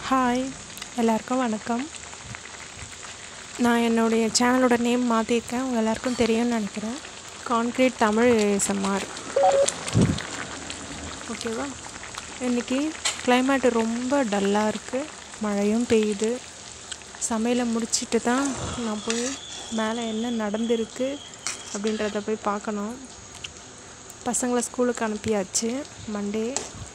hi எல்லாருக்கும் வணக்கம் நான் என்னுடைய சேனலோட நேம் மாற்றிருக்கேன் உங்கள் எல்லாருக்கும் தெரியும்னு நினைக்கிறேன் கான்க்ரீட் தமிழ் ஏஎஸ்எம்ஆர் ஓகேவா இன்றைக்கி climate ரொம்ப டல்லாக இருக்குது மழையும் பெய்யுது சமையலை முடிச்சிட்டு தான் நான் போய் மேலே என்ன நடந்திருக்கு அப்படின்றத போய் பார்க்கணும் பசங்களை ஸ்கூலுக்கு அனுப்பியாச்சு மண்டே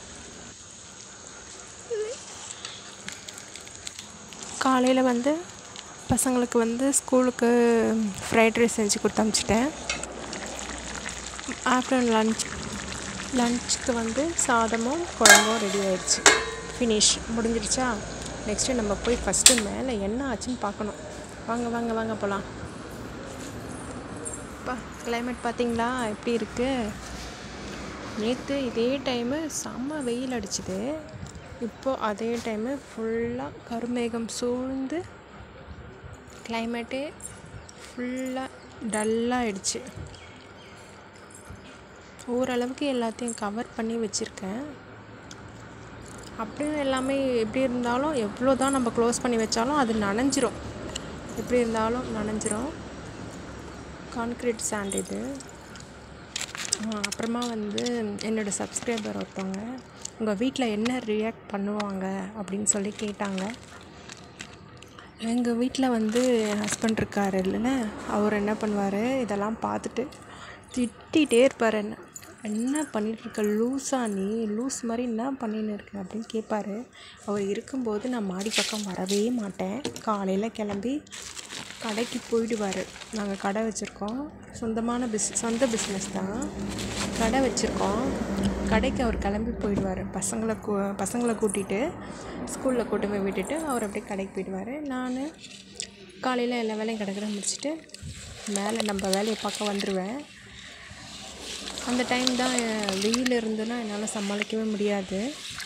காலையில் வந்து பசங்களுக்கு வந்து ஸ்கூலுக்கு ஃப்ரைட் ரைஸ் செஞ்சு கொடுத்து அனுப்பிச்சிட்டேன் ஆஃப்டர்நூன் லன்ச் லன்ச்சுக்கு வந்து சாதமும் குழம்பும் ரெடி ஆயிடுச்சு ஃபினிஷ் முடிஞ்சிருச்சா நெக்ஸ்ட்டு நம்ம போய் ஃபஸ்ட்டு மேலே என்ன ஆச்சுன்னு பார்க்கணும் வாங்க வாங்க வாங்க போகலாம் அப்பா கிளைமேட் பார்த்தீங்களா எப்படி இருக்குது நேற்று இதே டைமு செம்ம வெயில் அடிச்சுது இப்போது அதே டைமு ஃபுல்லாக கருமேகம் சூழ்ந்து கிளைமேட்டே ஃபுல்லாக டல்லாகிடுச்சு ஓரளவுக்கு எல்லாத்தையும் கவர் பண்ணி வச்சுருக்கேன் அப்படியும் எல்லாமே எப்படி இருந்தாலும் எவ்வளோ தான் நம்ம க்ளோஸ் பண்ணி வச்சாலும் அது நனைஞ்சிரும் எப்படி இருந்தாலும் நனைஞ்சிரும் கான்க்ரீட் சாண்ட் இது ஆ, அப்புறமா வந்து என்னோடய சப்ஸ்கிரைபர் ஒருத்தவங்க உங்கள் வீட்டில் என்ன ரியாக்ட் பண்ணுவாங்க அப்படின்னு சொல்லி கேட்டாங்க எங்கள் வீட்டில் வந்து என் ஹஸ்பண்ட் இருக்கார் இல்லைன்னா அவர் என்ன பண்ணுவார் இதெல்லாம் பார்த்துட்டு திட்டிகிட்டே இருப்பார் என்ன என்ன பண்ணிட்டு இருக்க லூஸா நீ லூஸ் மாதிரி என்ன பண்ணின்னு இருக்க அப்படின்னு கேட்பாரு அவர் இருக்கும்போது நான் மாடி பக்கம் வரவே மாட்டேன் காலையில் கிளம்பி கடைக்கு போயிடுவார் நாங்கள் கடை வச்சுருக்கோம் சொந்தமான பிஸ் சொந்த பிஸ்னஸ் தான் கடை வச்சுருக்கோம் கடைக்கு அவர் கிளம்பி போயிடுவார் பசங்களை கூ பசங்களை கூட்டிகிட்டு ஸ்கூலில் கூட்டு போய் விட்டுட்டு அவர் அப்படியே கடைக்கு போயிடுவார் நான் காலையில் எல்லா வேலையும் கிடக்கிற முடிச்சுட்டு மேலே நம்ம வேலையை பார்க்க வந்துடுவேன் அந்த டைம் தான் வெயில் இருந்துன்னா என்னால் சமாளிக்கவே முடியாது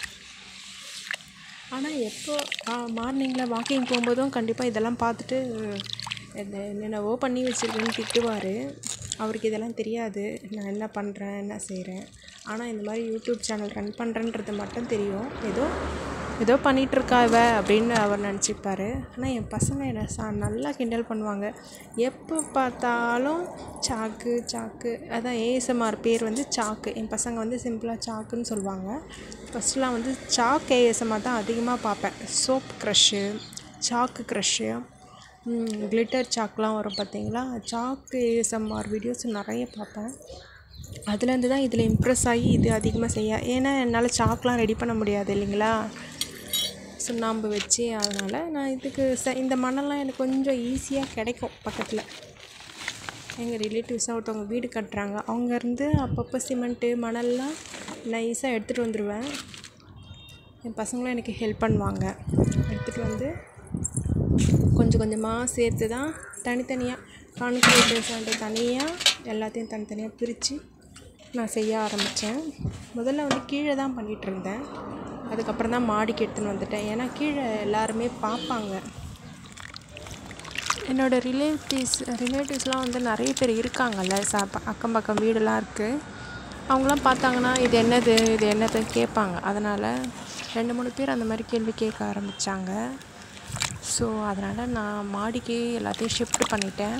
ஆனால் எப்போ மார்னிங்கில் வாக்கிங் போகும்போதும் கண்டிப்பாக இதெல்லாம் பார்த்துட்டு என்ன என்னென்னவோ பண்ணி வச்சுருக்கேன்னு திட்டுவார் அவருக்கு இதெல்லாம் தெரியாது நான் என்ன பண்ணுறேன் என்ன செய்கிறேன் ஆனால் இந்த மாதிரி யூடியூப் சேனல் ரன் பண்ணுறேன்றது மட்டும் தெரியும் ஏதோ ஏதோ பண்ணிகிட்ருக்கா இவ அப்படின்னு அவர் நினச்சிப்பாரு ஆனால் என் பசங்க என்னை சா நல்லா கிண்டல் பண்ணுவாங்க எப்போ பார்த்தாலும் சாக்கு சாக்கு அதான் ஏஎஸ்எம்ஆர் பேர் வந்து சாக்கு என் பசங்க வந்து சிம்பிளாக சாக்குன்னு சொல்லுவாங்க ஃபஸ்ட்லாம் வந்து சாக் ஏஎஸ்எம்ஆர் தான் அதிகமாக பார்ப்பேன் soap crush chalk crush glitter சாக்லாம் வரும் பார்த்தீங்களா சாக்கு ஏஎஸ்எம்ஆர் வீடியோஸ் நிறைய பார்ப்பேன் அதுலேருந்து தான் இதில் இம்ப்ரெஸ் ஆகி இது அதிகமாக செய்ய ஏன்னா என்னால் சாக்லாம் ரெடி பண்ண முடியாது இல்லைங்களா சுண்ணாம்பு வச்சு அதனால் நான் இதுக்கு ச இந்த மணல்லாம் எனக்கு கொஞ்சம் ஈஸியாக கிடைக்கும் பக்கத்தில் எங்கள் ரிலேட்டிவ்ஸாக ஒருத்தவங்க வீடு கட்டுறாங்க அங்கேருந்து அப்பப்போ சிமெண்ட்டு மணல்லாம் நைஸாக எடுத்துகிட்டு வந்துடுவேன் என் பசங்களும் எனக்கு ஹெல்ப் பண்ணுவாங்க எடுத்துகிட்டு வந்து கொஞ்சம் கொஞ்சமாக சேர்த்து தான் தனித்தனியாக கான்க்ரீட் சாண்டை தனியாக எல்லாத்தையும் தனித்தனியாக பிரித்து நான் செய்ய ஆரம்பித்தேன் முதல்ல வந்து கீழே தான் பண்ணிகிட்டு இருந்தேன் அதுக்கப்புறம் தான் மாடிக்கு எடுத்துன்னு வந்துட்டேன் ஏன்னா கீழே எல்லாருமே பார்ப்பாங்க என்னோடய ரிலேட்டிவ்ஸ் ரிலேட்டிவ்ஸ்லாம் வந்து நிறைய பேர் இருக்காங்கல்ல சா ப- அக்கம் பக்கம் வீடெல்லாம் இருக்குது அவங்களாம் பார்த்தாங்கன்னா இது என்னது இது என்னது கேட்பாங்க அதனால் ரெண்டு மூணு பேர் அந்த மாதிரி கேள்வி கேட்க ஆரம்பித்தாங்க ஸோ அதனால் நான் மாடிக்கு எல்லாத்தையும் ஷிஃப்ட் பண்ணிட்டேன்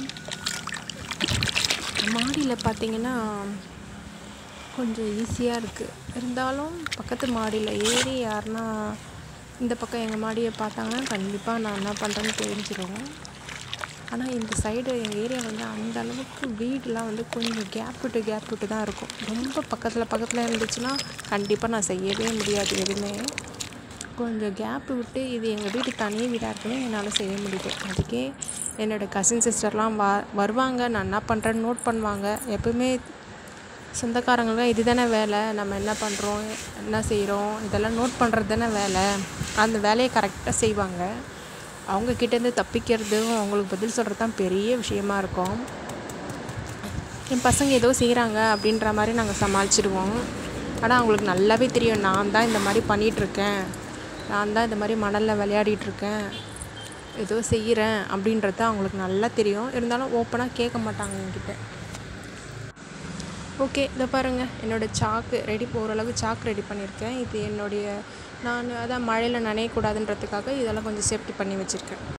மாடியில் பார்த்தீங்கன்னா கொஞ்சம் ஈஸியாக இருக்குது இருந்தாலும் பக்கத்து மாடியில் ஏறி யாருன்னா இந்த பக்கம் எங்கள் மாடியை பார்த்தாங்கன்னா கண்டிப்பாக நான் என்ன பண்ணுறேன்னு தெரிஞ்சிடும் ஆனால் இந்த சைடு எங்கள் ஏரியா வந்து அந்த அளவுக்கு வீடெலாம் வந்து கொஞ்சம் கேப் விட்டு கேப் விட்டு தான் இருக்கும் ரொம்ப பக்கத்தில் பக்கத்தில் இருந்துச்சுன்னா கண்டிப்பாக நான் செய்யவே முடியாது எதுவுமே கொஞ்சம் கேப் விட்டு இது எங்கள் வீடு தனி வீடாக இருக்குன்னு என்னால் செய்ய முடியுது அதுக்கே என்னோடய கசின் சிஸ்டர்லாம் வா வருவாங்க நான் என்ன பண்ணுறேன்னு நோட் பண்ணுவாங்க எப்பவுமே சொந்தக்காரங்களுக்கு இது தானே வேலை நம்ம என்ன பண்ணுறோம் என்ன செய்கிறோம் இதெல்லாம் நோட் பண்ணுறது தானே வேலை அந்த வேலையை கரெக்டாக செய்வாங்க அவங்க கிட்டேருந்து தப்பிக்கிறதும் அவங்களுக்கு பதில் சொல்கிறது தான் பெரிய விஷயமா இருக்கும் என் பசங்க ஏதோ செய்கிறாங்க அப்படின்ற மாதிரி நாங்கள் சமாளிச்சிடுவோம் ஆனால் அவங்களுக்கு நல்லாவே தெரியும் நான் தான் இந்த மாதிரி பண்ணிகிட்ருக்கேன் நான் தான் இந்த மாதிரி மணலில் விளையாடிட்டுருக்கேன் ஏதோ செய்கிறேன் அப்படின்றது அவங்களுக்கு நல்லா தெரியும் இருந்தாலும் ஓப்பனாக கேட்க மாட்டாங்க என்கிட்ட ஓகே இதை பாருங்கள் என்னோடய சாக்கு ரெடி ஓரளவு சாக்கு ரெடி பண்ணியிருக்கேன் இது என்னுடைய நான் அதான் மழையில் நனையக்கூடாதுன்றதுக்காக இதெல்லாம் கொஞ்சம் சேஃப்டி பண்ணி வச்சுருக்கேன்